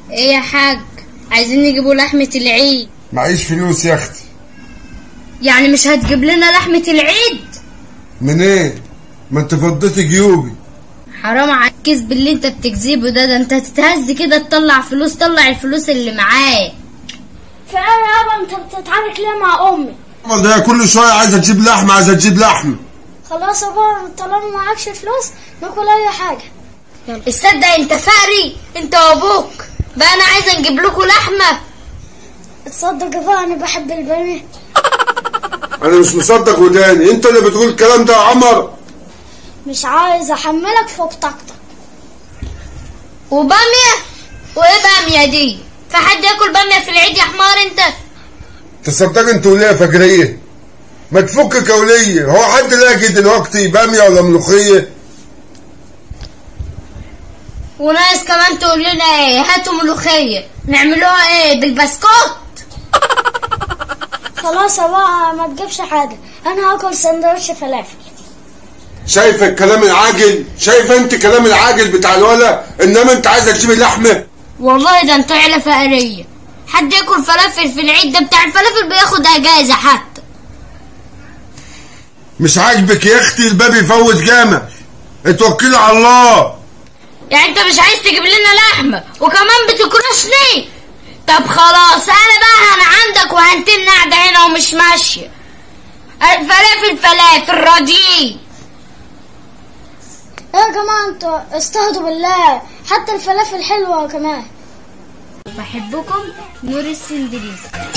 ايه يا حاج عايزين نجيبوا لحمة العيد معيش فلوس يا اختي يعني مش هتجيب لنا لحمة العيد منين ما انت فضيتي جيوبي حرام على الكذب اللي انت بتكذبه ده ده انت تتهز كده تطلع فلوس طلع الفلوس اللي معاك فعلا يابا انت بتتعارك ليه مع امي امال ده كل شويه عايزه تجيب لحمه عايزه تجيب لحمه خلاص يابا طالما معكش فلوس ناكل اي حاجه تصدق انت فقري انت وابوك بقى انا عايزه نجيب لكم لحمه تصدق بقى انا بحب البني انا مش مصدق وداني انت اللي بتقول الكلام ده يا عمر مش عايز احملك فوق طاقتك وباميه وايه باميه دي في حد ياكل باميه في العيد يا حمار انت تصدق انت وليه فجريه ما تفك كوليه هو حد لاقي دلوقتي باميه ولا ملوخيه وناس كمان تقول لنا ايه هاتوا ملوخيه نعملوها ايه بالبسكوت خلاص يا بقى ما تجيبش حاجه انا هاكل سندوتش فلافل شايفه الكلام العاجل شايفه انت كلام العاجل بتاع الولا انما انت عايزه تجيبي لحمه والله ده انت عيله فقريه حد ياكل فلافل في العيد ده بتاع الفلافل بياخد اجازه حتى مش عاجبك يا اختي الباب يفوت جامع اتوكلي على الله يعني انت مش عايز تجيب لنا لحمه وكمان بتكرشني طب خلاص انا بقى انا عندك وهنتن قاعده هنا ومش ماشيه الفلافل فلافل راضيين يا جماعه انتوا استهدوا بالله حتى الفلافل حلوه كمان بحبكم نور السندريس